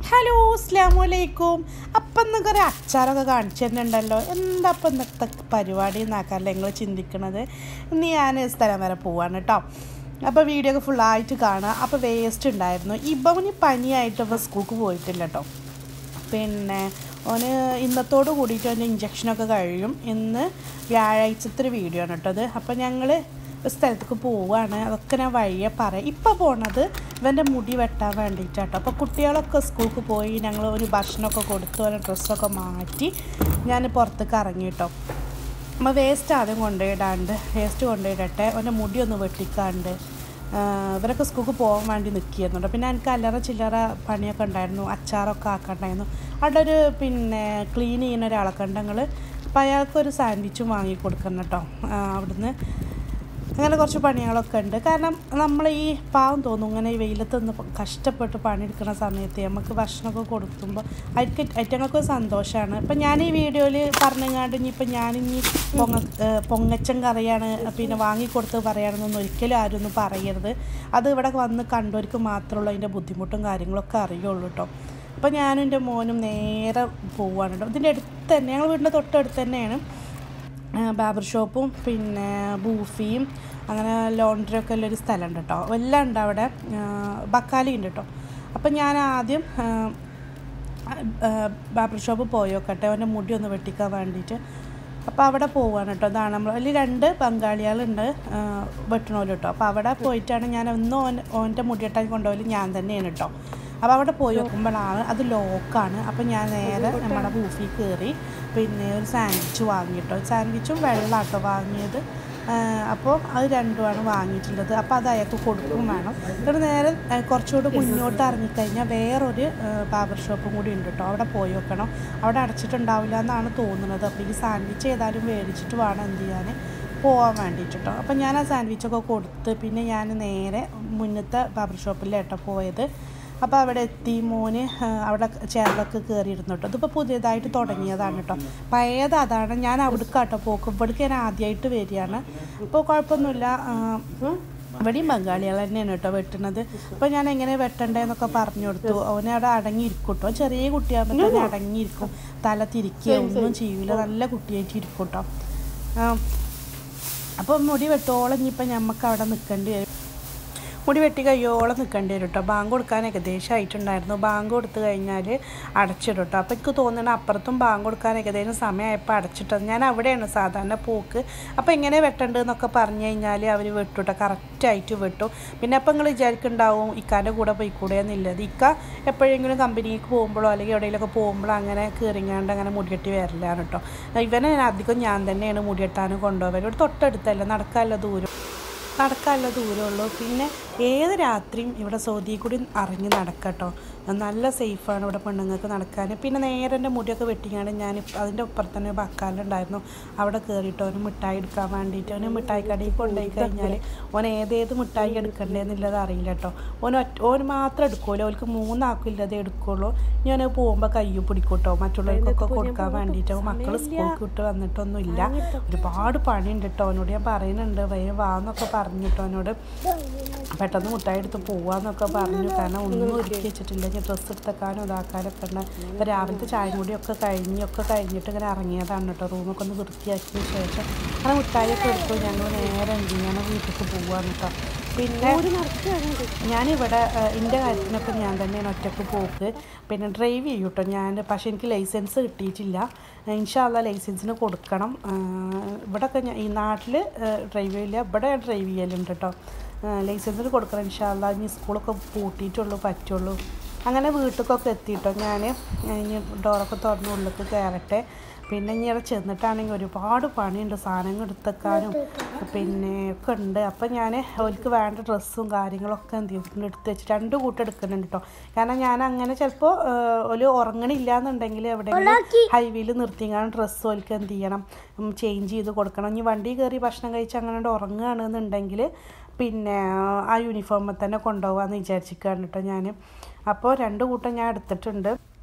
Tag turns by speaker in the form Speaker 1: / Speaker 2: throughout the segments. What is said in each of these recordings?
Speaker 1: Hello അസ്ലാം വലൈക്കും അപ്പം എന്നൊക്കെ ഒരു അച്ചാറൊക്കെ കാണിച്ചു തരുന്നുണ്ടല്ലോ എന്താ അപ്പം ഇന്നത്തെ പരിപാടി എന്നാക്കാല്ലേ നിങ്ങൾ ചിന്തിക്കണത് ഇന്ന് ഞാൻ സ്ഥലം വരെ പോവാണ് കേട്ടോ അപ്പോൾ വീഡിയോ ഒക്കെ ഫുള്ളായിട്ട് കാണുക അപ്പോൾ വേസ്റ്റ് ഉണ്ടായിരുന്നു ഇവന് പനിയായിട്ട് ഇപ്പോൾ സ്കൂൾക്ക് പോയിട്ടില്ല കേട്ടോ പിന്നെ ഓന് ഇന്നത്തോട് കൂടിയിട്ട് അവൻ്റെ ഇഞ്ചക്ഷനൊക്കെ കഴിയും ഇന്ന് വ്യാഴാഴ്ചത്തെ ഒരു വീഡിയോ ആണ് കേട്ടോ അത് അപ്പോൾ ഞങ്ങൾ ഒരു സ്ഥലത്തേക്ക് പോവുകയാണ് അതൊക്കെ ഞാൻ വഴിയെ പറയാം ഇപ്പോൾ പോണത് ഇവൻ്റെ മുടി വെട്ടാൻ വേണ്ടിയിട്ടാട്ടോ അപ്പോൾ കുട്ടികളൊക്കെ സ്കൂൾക്ക് പോയി ഞങ്ങൾ ഒരു ഭക്ഷണമൊക്കെ കൊടുത്തു അവൻ്റെ ഡ്രസ്സൊക്കെ മാറ്റി ഞാൻ പുറത്തേക്ക് ഇറങ്ങി കേട്ടോ നമ്മൾ വേസ്റ്റ് ആദ്യം കൊണ്ടുപോയിടാണ്ട് വേസ്റ്റ് കൊണ്ടുപോയിടട്ടെ അവൻ്റെ മുടി ഒന്ന് വെട്ടിക്കാണ്ട് ഇവരൊക്കെ സ്കൂൾക്ക് പോകാൻ വേണ്ടി നിൽക്കിയിരുന്നുണ്ട് പിന്നെ എനിക്ക് അല്ലറ ചില്ലറ പണിയൊക്കെ ഉണ്ടായിരുന്നു അച്ചാറൊക്കെ ആക്കണ്ടായിരുന്നു അവിടെ ഒരു പിന്നെ ക്ലീൻ ചെയ്യുന്ന ഒരാളൊക്കെ ഉണ്ട് ഞങ്ങൾ അപ്പോൾ അയാൾക്കൊരു സാൻഡ്വിച്ചും വാങ്ങി കൊടുക്കണം കേട്ടോ അവിടുന്ന് അങ്ങനെ കുറച്ച് പണികളൊക്കെ ഉണ്ട് കാരണം നമ്മൾ ഈ പാവം തോന്നും ഇങ്ങനെ ഈ വെയിലത്ത് നിന്ന് കഷ്ടപ്പെട്ട് പണിയെടുക്കുന്ന സമയത്ത് നമുക്ക് ഭക്ഷണമൊക്കെ കൊടുക്കുമ്പോൾ അവർക്ക് അറ്റങ്ങൾക്ക് സന്തോഷമാണ് ഇപ്പം ഞാൻ ഈ വീഡിയോയിൽ പറഞ്ഞങ്ങാണ്ട് ഇനിയിപ്പോൾ ഞാനിനി പൊങ്ങ ഏഹ് പൊങ്ങച്ചൻ കറിയാണ് പിന്നെ വാങ്ങിക്കൊടുത്ത് പറയുകയാണെന്നൊന്നും ഒരിക്കലും ആരും ഒന്നും പറയരുത് അത് ഇവിടെ വന്ന് കണ്ടവർക്ക് മാത്രമുള്ള അതിൻ്റെ ബുദ്ധിമുട്ടും കാര്യങ്ങളൊക്കെ അറിയുള്ളൂ കേട്ടോ അപ്പോൾ ഞാനും എൻ്റെ മോനും നേരെ പോവുകയാണ് കേട്ടോ ഇതിൻ്റെ അടുത്ത് തന്നെ ഞങ്ങൾ വീടിൻ്റെ തൊട്ടടുത്ത് തന്നെയാണ് ബാബർ ഷോപ്പും പിന്നെ ബൂഫിയും അങ്ങനെ ലോണ്ടറി ഒക്കെ ഉള്ളൊരു സ്ഥലമുണ്ട് കേട്ടോ എല്ലാം ഉണ്ട് അവിടെ ബക്കാലി ഉണ്ട് കേട്ടോ അപ്പം ഞാൻ ആദ്യം ബാബർ ഷോപ്പ് പോയോക്കട്ടെ അവൻ്റെ മുടി ഒന്ന് വെട്ടിക്കാൻ വേണ്ടിയിട്ട് അപ്പോൾ അവിടെ പോവുകയാണ് കേട്ടോ അതാണ് നമ്മൾ അതിൽ രണ്ട് പങ്കാളികളുണ്ട് വെട്ടണോലും കേട്ടോ അപ്പോൾ അവിടെ പോയിട്ടാണ് ഞാൻ ഒന്നും ഓൻ ഓൻ്റെ മുടി വെട്ടാൻ കൊണ്ടുപോകലും ഞാൻ തന്നെയാണ് കേട്ടോ അപ്പോൾ അവിടെ പോയി നോക്കുമ്പോഴാണ് അത് ലോക്കാണ് അപ്പോൾ ഞാൻ നേരെ നമ്മുടെ ബൂഫിൽ കയറി പിന്നെ ഒരു സാൻഡ്വിച്ച് വാങ്ങിയിട്ടോ സാൻഡ്വിച്ചും വെള്ളമാട്ടോ വാങ്ങിയത് അപ്പോൾ അത് രണ്ടുമാണ് വാങ്ങിയിട്ടുള്ളത് അപ്പോൾ അത് അയാൾക്ക് കൊടുക്കും വേണം എന്നിട്ട് നേരെ കുറച്ചുകൂടി മുന്നോട്ട് ഇറങ്ങിക്കഴിഞ്ഞാൽ വേറൊരു ബാബർ ഷോപ്പും കൂടി ഉണ്ട് കേട്ടോ അവിടെ പോയി നോക്കണം അവിടെ അടച്ചിട്ടുണ്ടാവില്ല എന്നാണ് തോന്നുന്നത് അപ്പോൾ ഈ സാൻഡ്വിച്ച് ഏതായാലും മേടിച്ചിട്ട് വേണം എന്ത് ചെയ്യാൻ പോകാൻ വേണ്ടിയിട്ട് കേട്ടോ അപ്പം ഞാൻ ആ സാൻഡ്വിച്ചൊക്കെ കൊടുത്ത് പിന്നെ ഞാൻ നേരെ മുന്നത്തെ ബാബർ ഷോപ്പിലേട്ടോ പോയത് അപ്പോൾ അവിടെ എത്തി മോന് അവിടെ ചെയറിലൊക്കെ കയറിയിരുന്നു കേട്ടോ ഇതിപ്പോൾ പുതിയതായിട്ട് തുടങ്ങിയതാണ് കേട്ടോ പഴയത് അതാണ് ഞാൻ അവിടേക്ക് കേട്ടോ പോക്ക് ഇവിടേക്ക് ഞാൻ ആദ്യമായിട്ട് വരികയാണ് അപ്പോൾ കുഴപ്പമൊന്നുമില്ല ഇവിടെയും ബംഗാളികൾ തന്നെയാണ് കേട്ടോ വെട്ടുന്നത് അപ്പോൾ ഞാൻ എങ്ങനെ വെട്ടണ്ടേന്നൊക്കെ പറഞ്ഞു കൊടുത്തു അവനെ അവിടെ അടങ്ങിയിരിക്കും കേട്ടോ ചെറിയ കുട്ടിയാകുമ്പോൾ തന്നെ അടങ്ങിയിരിക്കും തല തിരിക്കുക ഒന്നും ചെയ്യൂല നല്ല കുട്ടിയായിട്ട് ഇരിക്കും കേട്ടോ അപ്പോൾ മുടി വെട്ടോളം ഇനിയിപ്പോൾ ഞമ്മക്ക് അവിടെ നിൽക്കേണ്ടി വരും മുടി വെട്ടി കയ്യോളം നിൽക്കേണ്ടി വരും കേട്ടോ ബാങ്ക് കൊടുക്കാൻ ഏകദേശം ആയിട്ടുണ്ടായിരുന്നു ബാങ്ക് കൊടുത്തു കഴിഞ്ഞാൽ അടച്ചിടും കേട്ടോ അപ്പോൾ എനിക്ക് തോന്നുന്നത് അപ്പുറത്തും ബാങ്ക് കൊടുക്കാൻ ഏകദേശം സമയമായപ്പോൾ അടച്ചിട്ടത് ഞാൻ അവിടെയാണ് സാധാരണ പോക്ക് അപ്പോൾ എങ്ങനെ വെട്ടേണ്ടതെന്നൊക്കെ പറഞ്ഞു കഴിഞ്ഞാൽ അവർ വെട്ടു കേട്ടോ കറക്റ്റായിട്ട് വെട്ടു പിന്നെ അപ്പോൾ നിങ്ങൾ വിചാരിക്കുന്നുണ്ടാവും ഇക്കാൻ്റെ കൂടെ പോയിക്കൂടെ എന്നുള്ളത് ഇക്ക എപ്പോഴെങ്കിലും കമ്പനിക്ക് പോകുമ്പോഴോ അല്ലെങ്കിൽ എവിടെയെങ്കിലുമൊക്കെ പോകുമ്പോഴോ അങ്ങനെ കയറിങ്ങാണ്ട് അങ്ങനെ മുടികെട്ടി വരലാണ് കേട്ടോ ഇവനെ അധികം ഞാൻ തന്നെയാണ് മുടിയെട്ടാനും കൊണ്ടുപോകാൻ ഇവിടെ തൊട്ടടുത്തല്ല നടക്കാനുള്ള ദൂരം നടക്കാനുള്ള ദൂരമുള്ളൂ പിന്നെ ഏത് രാത്രിയും ഇവിടെ സൗദി കൂടി അറിഞ്ഞ് നടക്കട്ടോ നല്ല സേഫാണ് ഇവിടെ പെണ്ണുങ്ങൾക്ക് നടക്കാൻ പിന്നെ നേരെ എൻ്റെ മുടിയൊക്കെ വെട്ടിങ്ങാണ്ട് ഞാൻ അതിൻ്റെ ഒപ്പം തന്നെ ബക്കാലുണ്ടായിരുന്നു അവിടെ കയറിയിട്ട് അവന് മിഠായി എടുക്കാൻ വേണ്ടിയിട്ട് അവന് മിഠായി കടയിൽ കൊണ്ടുപോയി കഴിഞ്ഞാൽ ഓൻ ഏതേത് മിഠായി എടുക്കണ്ടേന്നുള്ളത് അറിയില്ല കേട്ടോ ഓൻ ഒറ്റ ഓൻ മാത്രം എടുക്കുമല്ലോ ഓർക്ക് മൂന്നാക്കും ഇല്ലതേ എടുക്കുള്ളൂ ഞാൻ പോകുമ്പോൾ കയ്യ് പിടിക്കും കേട്ടോ മറ്റുള്ളവർക്കൊക്കെ കൊടുക്കാൻ വേണ്ടിയിട്ട് മക്കൾ സ്കൂൾക്ക് വിട്ട് വന്നിട്ടൊന്നും ഇല്ല ഒരുപാട് പണിയുണ്ട് കേട്ടോ അവനോട് ഞാൻ പറയുന്നുണ്ട് വേഗം വാന്നൊക്കെ പറഞ്ഞിട്ടോ അവനോട് പെട്ടെന്ന് മുട്ടായി എടുത്ത് പോവാന്നൊക്കെ പറഞ്ഞു കാരണം ഒന്നും ഒരുക്കി വെച്ചിട്ടില്ല ഞാൻ ഡ്രസ്സ് എടുത്തേക്കാനും ഇതാക്കാനൊക്കെ ഉണ്ട് ഇപ്പോൾ രാവിലത്തെ ചായ കൂടിയൊക്കെ കഴിഞ്ഞൊക്കെ കഴിഞ്ഞിട്ട് ഇങ്ങനെ ഇറങ്ങിയതാണ് കേട്ടോ റൂമൊക്കെ ഒന്ന് വൃത്തിയാക്കിയ ശേഷം അങ്ങനെ മുട്ടായിയൊക്കെ എടുത്തു ഞങ്ങൾ നേരെ എന്ത് ചെയ്യണം വീട്ടിലേക്ക് പോവാണ് കേട്ടോ പിന്നെ ഞാനിവിടെ എൻ്റെ കാര്യത്തിനൊക്കെ ഞാൻ തന്നെയാണ് ഒറ്റക്ക് പോക്ക് പിന്നെ ഡ്രൈവ് ചെയ്യും കേട്ടോ ഞാൻ പക്ഷേ എനിക്ക് ലൈസൻസ് കിട്ടിയിട്ടില്ല ഇൻഷാല്ല ലൈസൻസിന് കൊടുക്കണം ഇവിടെയൊക്കെ ഞാൻ ഈ നാട്ടിൽ ഡ്രൈവ് ചെയ്യില്ല ഇവിടെ ഡ്രൈവ് ചെയ്യലുണ്ട് കേട്ടോ ലൈസൻസിന് കൊടുക്കണം ഇൻഷാല്ല ഇനി സ്കൂളൊക്കെ പൂട്ടിയിട്ടുള്ളൂ പറ്റുള്ളൂ അങ്ങനെ വീട്ടിലേക്കൊക്കെ എത്തിയിട്ടോ ഞാൻ ഇനി ഡോറൊക്കെ തുറന്ന് ഉള്ളിലേക്ക് കയറട്ടെ പിന്നെ ഇനി അവിടെ ചെന്നിട്ടാണെങ്കിൽ ഒരുപാട് പണിയുണ്ട് സാധനങ്ങൾ എടുത്തേക്കാനും പിന്നെ ഒക്കെ ഉണ്ട് അപ്പം ഞാൻ അവർക്ക് വേണ്ട ഡ്രസ്സും കാര്യങ്ങളൊക്കെ എന്ത് ചെയ്തിട്ടുണ്ട് എടുത്ത് വെച്ച് രണ്ട് കൂട്ടം എടുക്കുന്നുണ്ട് കേട്ടോ കാരണം ഞാൻ അങ്ങനെ ചിലപ്പോൾ ഒരു ഉറങ്ങണില്ല എന്നുണ്ടെങ്കിൽ എവിടെയെങ്കിലും ഹൈവേയിൽ നിർത്തിങ്ങാണ് ഡ്രസ്സ് ഓൽക്ക് എന്ത് ചെയ്യണം ചേഞ്ച് ചെയ്ത് കൊടുക്കണം ഇനി വണ്ടി കയറി ഭക്ഷണം കഴിച്ച് അങ്ങനെ ഉറങ്ങുകയാണെന്നുണ്ടെങ്കിൽ പിന്നെ ആ യൂണിഫോമിൽ തന്നെ കൊണ്ടുപോകാമെന്ന് വിചാരിച്ചിരിക്കുകയാണ് കേട്ടോ ഞാൻ അപ്പോൾ രണ്ട് കൂട്ടം ഞാൻ എടുത്തിട്ടുണ്ട്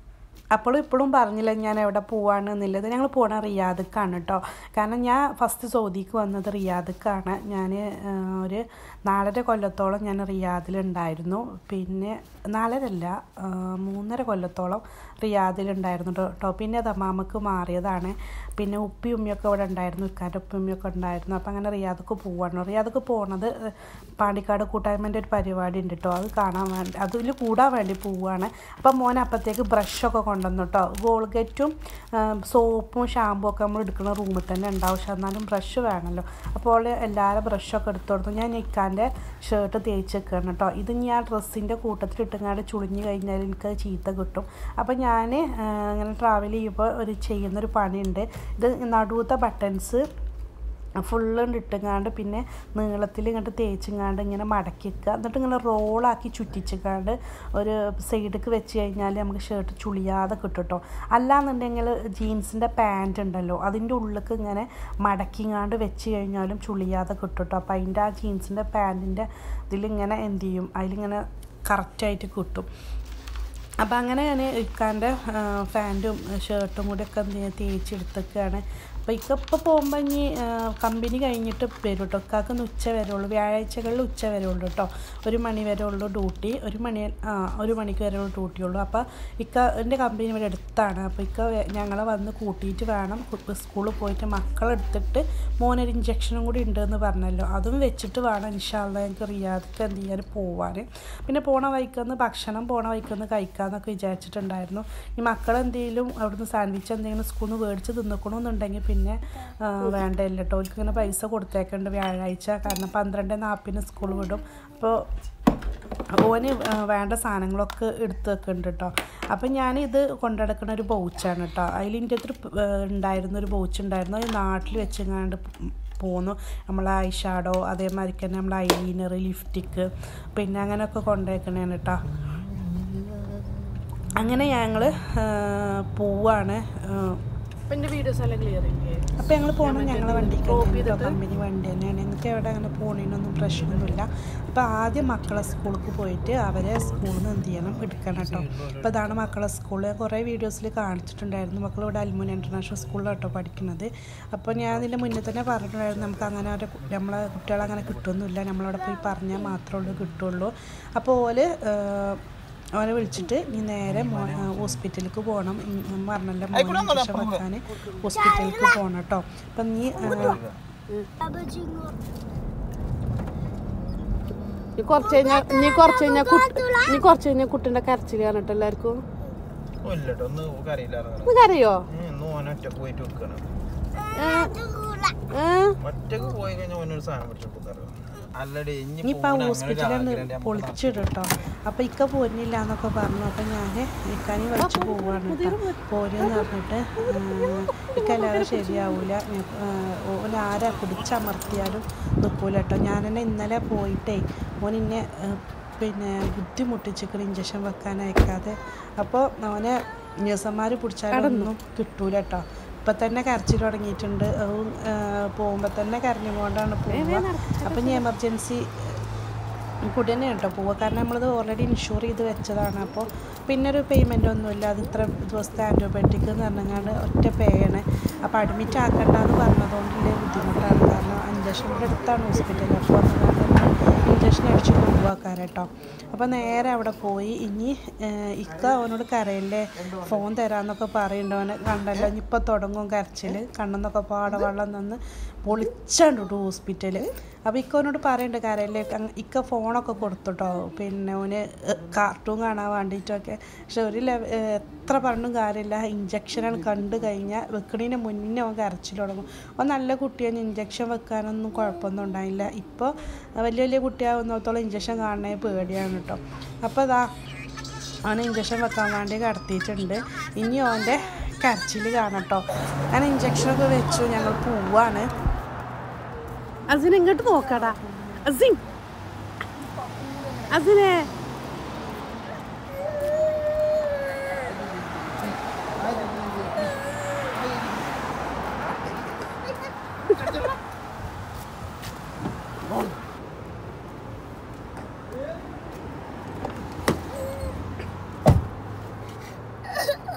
Speaker 1: അപ്പോഴും ഇപ്പോഴും പറഞ്ഞില്ല ഞാൻ എവിടെ പോവാണ് എന്നുള്ളത് ഞങ്ങൾ പോണ റിയാദക്കാണ് കേട്ടോ കാരണം ഞാൻ ഫസ്റ്റ് സൗദിക്ക് വന്നത് റിയാദക്കാണ് ഞാൻ ഒരു നാലര കൊല്ലത്തോളം ഞാൻ റിയാദിലുണ്ടായിരുന്നു പിന്നെ നാലരല്ല ആ, മൂന്നര കൊല്ലത്തോളം റിയാദിലുണ്ടായിരുന്നു കേട്ടോ പിന്നെ ദമാമക്ക് മാറിയതാണ് പിന്നെ ഉപ്പി ഉമ്മിയൊക്കെ ഇവിടെ ഉണ്ടായിരുന്നു ഇക്കാൻ്റെ ഉപ്പി ഉമ്മിയൊക്കെ ഉണ്ടായിരുന്നു അപ്പം അങ്ങനെ റിയാദക്ക് പോവാണ് റിയാദക്ക് പോണത് പാണ്ടിക്കാട് കൂട്ടായ്മൻ്റെ ഒരു പരിപാടി ഉണ്ട് കേട്ടോ അത് കാണാൻ വേണ്ടി അതിൽ കൂടാൻ വേണ്ടി പോവുകയാണ് അപ്പം മോൻ അപ്പത്തേക്ക് ബ്രഷൊക്കെ കൊണ്ടുവന്നു കേട്ടോ ഗോൾഗേറ്റും സോപ്പും ഷാമ്പും ഒക്കെ നമ്മൾ എടുക്കുന്ന റൂമിൽ തന്നെ ഉണ്ടാവും പക്ഷെ എന്നാലും ബ്രഷ് വേണമല്ലോ അപ്പോൾ എല്ലാവരും ബ്രഷൊക്കെ എടുത്തു കൊടുത്തു ഞാൻ നിൽക്കാൻ്റെ ഷർട്ട് തേച്ച് വെക്കുകയാണ് കേട്ടോ ഇത് ഞാൻ ഡ്രസ്സിൻ്റെ കൂട്ടത്തിൽ ഇട്ടുങ്ങാണ്ട് ചുളിഞ്ഞ് കഴിഞ്ഞാൽ എനിക്ക് ചീത്ത കിട്ടും അപ്പം ഞാൻ ഇങ്ങനെ ട്രാവൽ ചെയ്യുമ്പോൾ ഒരു ചെയ്യുന്നൊരു പണിയുണ്ട് ഇത് നടുവത്തെ ബട്ടൺസ് ഫുള്ള് ഇട്ടുങ്ങാണ്ട് പിന്നെ നീളത്തിൽ ഇങ്ങോട്ട് തേച്ചിങ്ങാണ്ട് ഇങ്ങനെ മടക്കി വെക്കുക എന്നിട്ട് ഇങ്ങനെ റോളാക്കി ചുറ്റിച്ചിങ്ങാണ്ട് ഒരു സൈഡിലേക്ക് വെച്ച് കഴിഞ്ഞാൽ നമുക്ക് ഷർട്ട് ചുളിയാതെ കിട്ടും കേട്ടോ അല്ലാന്നുണ്ടെങ്കിൽ ജീൻസിൻ്റെ പാൻറ് ഉണ്ടല്ലോ അതിൻ്റെ ഉള്ളിലേക്ക് ഇങ്ങനെ മടക്കിങ്ങാണ്ട് വെച്ച് കഴിഞ്ഞാലും ചുളിയാതെ കിട്ടും കേട്ടോ അപ്പോൾ അതിൻ്റെ ആ ജീൻസിൻ്റെ പാൻറ്റിൻ്റെ ഇതിലിങ്ങനെ എന്ത് ചെയ്യും അതിലിങ്ങനെ കറക്റ്റായിട്ട് കിട്ടും അപ്പം അങ്ങനെ ഞാൻ ഇക്കാൻ്റെ പാൻറ്റും ഷർട്ടും കൂടി ഒക്കെ എന്ത് ചെയ്യാ തേച്ചെടുത്തൊക്കെയാണ് അപ്പോൾ ഇക്ക ഇപ്പോൾ പോകുമ്പോൾ ഇനി കമ്പനി കഴിഞ്ഞിട്ട് വരും കേട്ടോ ഇക്കാക്ക് ഉച്ച വരെ ഉള്ളൂ വ്യാഴാഴ്ചകളിൽ ഉച്ച വരെ ഉള്ളൂ കേട്ടോ ഒരു മണി വരെ ഉള്ളൂ ഡ്യൂട്ടി ഒരു മണി ആ ഒരു മണിക്ക് വരെ ഉള്ളൂ ഡ്യൂട്ടി ഉള്ളൂ അപ്പോൾ ഇക്ക എൻ്റെ കമ്പനി ഇവിടെ അടുത്താണ് അപ്പോൾ ഇക്ക വെ- ഞങ്ങളെ വന്ന് കൂട്ടിയിട്ട് വേണം കു- സ്കൂളിൽ പോയിട്ട് മക്കളെടുത്തിട്ട് മോനൊരു ഇഞ്ചക്ഷനും കൂടി ഉണ്ടെന്ന് പറഞ്ഞല്ലോ അതും വെച്ചിട്ട് വേണം ഇൻഷാല്ല ഞങ്ങൾക്ക് റിയാദക്ക് എന്ത് ചെയ്യാൻ പോവാൻ പിന്നെ പോണ വഴിക്കൊന്ന് ഭക്ഷണം പോണ വഴിക്കൊന്ന് കഴിക്കാമെന്നൊക്കെ വിചാരിച്ചിട്ടുണ്ടായിരുന്നു ഈ മക്കൾ എന്തെങ്കിലും അവിടുന്ന് സാൻഡ്വിച്ച് എന്തെങ്കിലും സ്കൂളിൽ നിന്ന് മേടിച്ച് തിന്നിക്കണമെന്നുണ്ടെങ്കിൽ പിന്നെ ആ, വേണ്ടല്ലോ കേട്ടോ അവർക്ക് ഇങ്ങനെ പൈസ കൊടുത്തേക്കുന്നുണ്ട് വ്യാഴാഴ്ച കാരണം പന്ത്രണ്ട് നാൽപ്പതിന് സ്കൂൾ വിടും അപ്പോൾ ഓന് ആ, വേണ്ട സാധനങ്ങളൊക്കെ എടുത്ത് വെക്കുന്നുണ്ട് കേട്ടോ അപ്പം ഞാനിത് കൊണ്ടുനടക്കുന്ന ഒരു ബൗച്ചാണ് കേട്ടോ അതിൽ എൻ്റെ അടുത്ത് ഉണ്ടായിരുന്ന ഒരു ബൗച്ച് ഉണ്ടായിരുന്നു അത് നാട്ടിൽ വെച്ചെങ്ങാണ്ട് പോന്നു നമ്മൾ ഐ ഷാഡോ അതേമാതിരി തന്നെ നമ്മൾ ഐലീനർ ലിഫ്റ്റിക്ക് പിന്നെ അങ്ങനെയൊക്കെ കൊണ്ടുവയ്ക്കണേണ് കേട്ടോ അങ്ങനെ ഞങ്ങൾ പോവാണ്
Speaker 2: അപ്പൊ എന്റെ വീഡിയോസ് എല്ലാം ക്ലിയർ ഇല്ലേ
Speaker 1: അപ്പോൾ ഞങ്ങൾ പോകണം ഞങ്ങളെ വണ്ടിക്ക് കമ്പനി വണ്ടി തന്നെയാണ് ഞങ്ങൾക്ക് എവിടെ അങ്ങനെ പോണതിനൊന്നും പ്രശ്നമൊന്നുമില്ല അപ്പോൾ ആദ്യം മക്കളെ സ്കൂൾക്ക് പോയിട്ട് അവരെ സ്കൂളിൽ നിന്ന് എന്ത് ചെയ്യണം എടുക്കണം കേട്ടോ അപ്പോൾ ഇതാണ് മക്കളെ സ്കൂൾ കുറേ വീഡിയോസിൽ കാണിച്ചിട്ടുണ്ടായിരുന്നു മക്കൾ ഇവിടെ അൽമുന ഇൻ്റർനാഷണൽ സ്കൂളിലാണ് കേട്ടോ പഠിക്കുന്നത് അപ്പോൾ ഞാൻ അതിൻ്റെ മുന്നേ തന്നെ പറഞ്ഞിട്ടുണ്ടായിരുന്നു നമുക്ക് അങ്ങനെ ഒരു നമ്മളെ കുട്ടികളെ അങ്ങനെ കിട്ടുമൊന്നുമില്ല നമ്മളവിടെ പോയി പറഞ്ഞാൽ മാത്രമേ ഉള്ളൂ കിട്ടുള്ളൂ അപ്പോൾ ഓല് ഏഹ്, അവനെ വിളിച്ചിട്ട് ഇനി നേരെ മോ- ആ, ഹോസ്പിറ്റലിലേക്ക് പോകണം ഇ- ഞാൻ പറഞ്ഞല്ലോ മോനെ ഇഞ്ചക്ഷൻ വെക്കാൻ ഹോസ്പിറ്റലിലേക്ക് പോകണം കേട്ടോ അപ്പം നീ ആ,
Speaker 2: നീ കുറച്ച് കഴിഞ്ഞാ നീ കുറച്ച് കഴിഞ്ഞാ കുട്ടി നീ കുറച്ച് കഴിഞ്ഞാ കുട്ടിന്റെ കരച്ചിൽ കാണിട്ട് എല്ലാവർക്കും
Speaker 3: ഇല്ലട്ടോ ഒന്ന് കറിയില്ലായിരുന്നു
Speaker 2: നീ കരയോ
Speaker 3: ഇന്ന് ഓൻ ഒറ്റക്ക് പോയിട്ട് വെക്കണം
Speaker 2: ഏ? ഏ?
Speaker 3: ഒറ്റക്ക് പോയി കഴിഞ്ഞാൽ ഓനൊരു സാധനം പിടിച്ചിട്ട് അല്ലടി ഇനി
Speaker 1: ഇനിയിപ്പോൾ ആ ഹോസ്പിറ്റലിൽ പൊളിച്ചിടും കേട്ടോ അപ്പം ഇക്ക പോരുന്നില്ല എന്നൊക്കെ പറഞ്ഞു അപ്പം ഞാൻ ഇക്കാനി വലിച്ച് പോവാണ് കേട്ടോ പോരെന്ന് പറഞ്ഞിട്ട് ഇക്ക അല്ലാതെ ശരിയാവൂല ഓൻ ആരാ പിടിച്ചമർത്തിയാലും നിൽക്കൂല കേട്ടോ ഞാൻ തന്നെ ഇന്നലെ പോയിട്ടേ ഓൻ ഇന്നെ ആ, പിന്നെ ബുദ്ധിമുട്ടിച്ചിക്കണ ഇഞ്ചക്ഷൻ വെക്കാൻ അയക്കാതെ അപ്പോൾ അവനെ നഴ്സന്മാർ പിടിച്ചാലൊന്നും കിട്ടൂല കേട്ടോ ഇപ്പം തന്നെ കരച്ചിൽ തുടങ്ങിയിട്ടുണ്ട് അതും പോകുമ്പോൾ തന്നെ കരഞ്ഞുകൊണ്ടാണ് പോവുക അപ്പം ഇനി എമർജൻസി കൂടി തന്നെ കേട്ടോ പോവുക കാരണം നമ്മളത് ഓൾറെഡി ഇൻഷുർ ചെയ്ത് വെച്ചതാണ് അപ്പോൾ പിന്നെ ഒരു പേയ്മെൻ്റ് ഒന്നുമില്ല അത് ഇത്ര ദിവസത്തെ ആൻറ്റിബയോട്ടിക് എന്ന് പറഞ്ഞാൽ ഒറ്റ പേ ആണ് അപ്പോൾ അഡ്മിറ്റ് ആക്കണ്ടെന്ന് പറഞ്ഞതുകൊണ്ടുള്ള ബുദ്ധിമുട്ടാണ് കാരണം ഇഞ്ചക്ഷൻ്റെ അടുത്താണ് ഹോസ്പിറ്റൽ അപ്പോൾ അതുകൊണ്ട് ഇഞ്ചക്ഷൻ അടിച്ച് കൊണ്ടുപോകാൻ കേട്ടോ അപ്പോൾ നേരെ അവിടെ പോയി ഇനി ഏഹ്, ഇക്ക അവനോട് കരയില്ലേ ഫോൺ തരാമെന്നൊക്കെ പറയുന്നുണ്ട് അവനെ കണ്ടല്ലോ ഇനിയിപ്പോൾ തുടങ്ങും കരച്ചിൽ കണ്ണെന്നൊക്കെ പാട വെള്ളം നിന്ന് പൊളിച്ചാണ്ട് വിട്ടു ഹോസ്പിറ്റല് അപ്പോൾ ഇക്ക അവനോട് പറയുന്നുണ്ട് കരയില്ലേ അങ്ങ് ഇക്ക ഫോണൊക്കെ കൊടുത്തുട്ടോ പിന്നെ അവന് കാർട്ടൂൺ കാണാൻ വേണ്ടിയിട്ടൊക്കെ പക്ഷെ ഒരു ലെവ ഏഹ്, എത്ര പറഞ്ഞും കാര്യമില്ല ഇഞ്ചക്ഷനാണ് കണ്ടു കഴിഞ്ഞാൽ വെക്കണതിന് മുന്നേ അവൻ കരച്ചിൽ തുടങ്ങും അവൻ നല്ല കുട്ടിയാണ് ഇഞ്ചക്ഷൻ വെക്കാനൊന്നും കുഴപ്പമൊന്നും ഉണ്ടായില്ല ഇപ്പോൾ വലിയ വലിയ കുട്ടിയാവുന്നിടത്തോളം ഇഞ്ചക്ഷൻ കാണണേ പേടിയാണ് കേട്ടോ അപ്പോൾ അതാ അവന് ഇഞ്ചക്ഷൻ വെക്കാൻ വേണ്ടി കടത്തിയിട്ടുണ്ട് ഇനി അവൻ്റെ കരച്ചിൽ കാണട്ടോ അങ്ങനെ ഇഞ്ചക്ഷനൊക്കെ വെച്ചു ഞങ്ങൾ പോവാണ്
Speaker 2: അസിൻ ഇങ്ങോട്ട് നോക്കടാ അസിൻ അസിനെ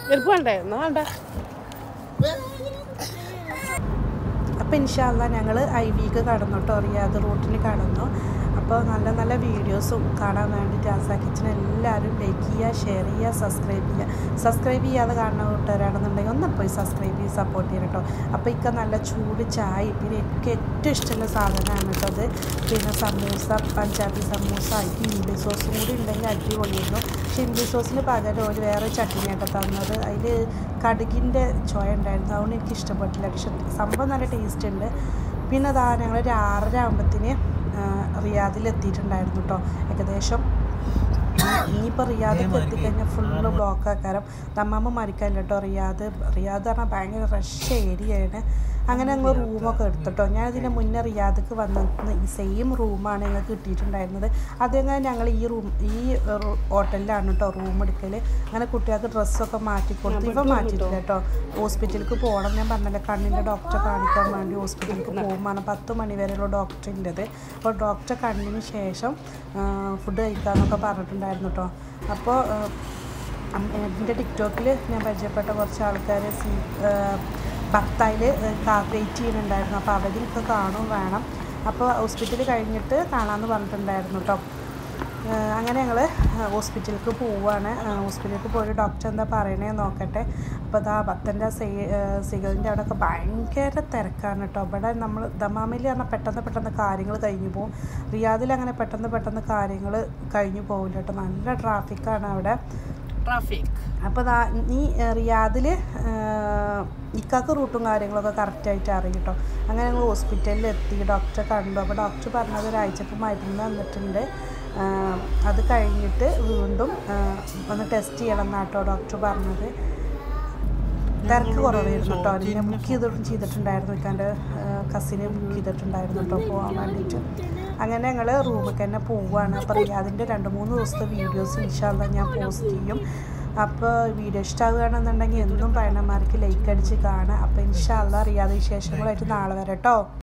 Speaker 2: ചെരുപ്പ് വേണ്ടേ എന്നാ വേണ്ട
Speaker 1: അപ്പോൾ ഇൻഷാല്ല ഞങ്ങൾ ഐ വിക്ക് കടന്നു കേട്ടോ റിയാദ് റൂട്ടിന് കടന്നു അപ്പോൾ നല്ല നല്ല വീഡിയോസും കാണാൻ വേണ്ടിയിട്ട് ആസാ കിച്ചൻ എല്ലാവരും ലൈക്ക് ചെയ്യുക ഷെയർ ചെയ്യുക സബ്സ്ക്രൈബ് ചെയ്യുക സബ്സ്ക്രൈബ് ചെയ്യാതെ കാണുന്ന കൂട്ടുകാരാണെന്നുണ്ടെങ്കിൽ ഒന്ന് പോയി സബ്സ്ക്രൈബ് ചെയ്ത് സപ്പോർട്ട് ചെയ്യണം കേട്ടോ അപ്പോൾ ഇക്ക നല്ല ചൂട് ചായ പിന്നെ എനിക്ക് ഏറ്റവും ഇഷ്ടമുള്ള സാധനമാണ് കേട്ടോ അത് പിന്നെ സമൂസ പഞ്ചാബി സമൂസ അതിൽ ഇംഗ്ലീഷ് സോസും കൂടി ഉണ്ടെങ്കിൽ അടിപൊളിയായിരുന്നു പക്ഷേ ഇംഗ്ലീഷ് സോസിന് പകരം ഒരു വേറെ ചട്നിയായിട്ട് തന്നത് അതിൽ കടുകിൻ്റെ ചോയ ഉണ്ടായിരുന്നു അതുകൊണ്ട് എനിക്ക് ഇഷ്ടപ്പെട്ടില്ല പക്ഷെ സംഭവം നല്ല ടേസ്റ്റ് ഉണ്ട് പിന്നെ അതാ ഞങ്ങൾ ഒരു ആറര ആകുമ്പത്തിന് റിയാദിൽ എത്തിയിട്ടുണ്ടായിരുന്നു കേട്ടോ ഏകദേശം ഇനിയിപ്പോൾ റിയാദൊക്കെ എത്തിക്കഴിഞ്ഞാൽ ഫുള്ള് ബ്ലോക്ക് ആക്കാരം ദമ്മാമ്മ മരിക്കാനില്ല കേട്ടോ റിയാദ് റിയാദ് പറഞ്ഞാൽ ഭയങ്കര റഷ് ഏരിയയാണ് അങ്ങനെ ഞങ്ങൾ റൂമൊക്കെ എടുത്തിട്ടോ ഞാൻ ഇതിന് മുന്നേ റിയാദക്ക് വന്ന ഈ സെയിം റൂമാണ് ഞങ്ങൾക്ക് കിട്ടിയിട്ടുണ്ടായിരുന്നത് അതങ്ങനെ ഞങ്ങൾ ഈ റൂം ഈ ഹോട്ടലിലാണ് കേട്ടോ റൂം എടുക്കൽ അങ്ങനെ കുട്ടികൾക്ക് ഡ്രസ്സൊക്കെ മാറ്റി കൊടുത്തു ഇവ മാറ്റിയിട്ടില്ല കേട്ടോ ഹോസ്പിറ്റലിലേക്ക് പോകണം ഞാൻ പറഞ്ഞല്ലോ കണ്ണിൻ്റെ ഡോക്ടറെ കാണിക്കാൻ വേണ്ടി ഹോസ്പിറ്റലിലേക്ക് പോകുമ്പോൾ പത്ത് മണി വരെയുള്ള ഡോക്ടറിൻ്റെത് അപ്പോൾ ഡോക്ടറെ കണ്ണിന് ശേഷം ഫുഡ് കഴിക്കാമെന്നൊക്കെ പറഞ്ഞിട്ടുണ്ടായിരുന്നു കേട്ടോ അപ്പോൾ എൻ്റെ ടിക്ടോക്കിൽ ഞാൻ പരിചയപ്പെട്ട കുറച്ച് ആൾക്കാർ സീ ഭർത്തായിൽ വെയിറ്റ് ചെയ്യുന്നുണ്ടായിരുന്നു അപ്പോൾ അവരിക്ക് കാണും വേണം അപ്പോൾ ഹോസ്പിറ്റൽ കഴിഞ്ഞിട്ട് കാണാമെന്ന് പറഞ്ഞിട്ടുണ്ടായിരുന്നു കേട്ടോ അങ്ങനെ ഞങ്ങൾ ഹോസ്പിറ്റലിലേക്ക് പോവുകയാണ് ഹോസ്പിറ്റലിലേക്ക് പോയിട്ട് ഡോക്ടർ എന്താ പറയണേ നോക്കട്ടെ അപ്പോൾ അതാ ഭക്തൻ്റെ സി സിഗലിൻ്റെ അവിടെയൊക്കെ ഭയങ്കര തിരക്കാണ് കേട്ടോ ഇവിടെ നമ്മൾ ദമാമിൽ പറഞ്ഞാൽ പെട്ടെന്ന് പെട്ടെന്ന് കാര്യങ്ങൾ കഴിഞ്ഞു പോകും റിയാദിൽ അങ്ങനെ പെട്ടെന്ന് പെട്ടെന്ന് കാര്യങ്ങൾ കഴിഞ്ഞു പോകില്ല കേട്ടോ നല്ല ട്രാഫിക്കാണ് അവിടെ
Speaker 2: ട്രാഫിക്
Speaker 1: അപ്പോൾ ദാ ഈ റിയാദിൽ ഇക്കാക്ക് റൂട്ടും കാര്യങ്ങളൊക്കെ കറക്റ്റായിട്ട് അറിയും കേട്ടോ അങ്ങനെ ഞങ്ങൾ ഹോസ്പിറ്റലിൽ എത്തി ഡോക്ടറെ കണ്ടു അപ്പോൾ ഡോക്ടർ പറഞ്ഞത് ഒരാഴ്ചക്ക് മരുന്ന് തന്നിട്ടുണ്ട് അത് കഴിഞ്ഞിട്ട് വീണ്ടും ഒന്ന് ടെസ്റ്റ് ചെയ്യണം എന്നാട്ടോ ഡോക്ടർ പറഞ്ഞത് തിരക്ക് കുറവായിരുന്നു കേട്ടോ അതിനെ ബുക്ക് ചെയ്തിട്ടും ചെയ്തിട്ടുണ്ടായിരുന്നു ഇക്കാൻ്റെ കസിനെ ബുക്ക് ചെയ്തിട്ടുണ്ടായിരുന്നു കേട്ടോ പോകാൻ വേണ്ടിയിട്ട് അങ്ങനെ ഞങ്ങൾ റൂമിൽ തന്നെ പോവുകയാണ് അപ്പോൾ റിയാദിൻ്റെ രണ്ട് മൂന്ന് ദിവസത്തെ വീഡിയോസ് ഇൻഷാല്ല ഞാൻ പോസ്റ്റ് ചെയ്യും അപ്പോൾ വീഡിയോ ഇഷ്ടമാകുകയാണെന്നുണ്ടെങ്കിൽ എന്നും പയണന്മാർക്ക് ലൈക്ക് അടിച്ച് കാണാം അപ്പോൾ ഇൻഷാല്ല റിയാദ് വിശേഷങ്ങളായിട്ട് നാളെ വരാം കേട്ടോ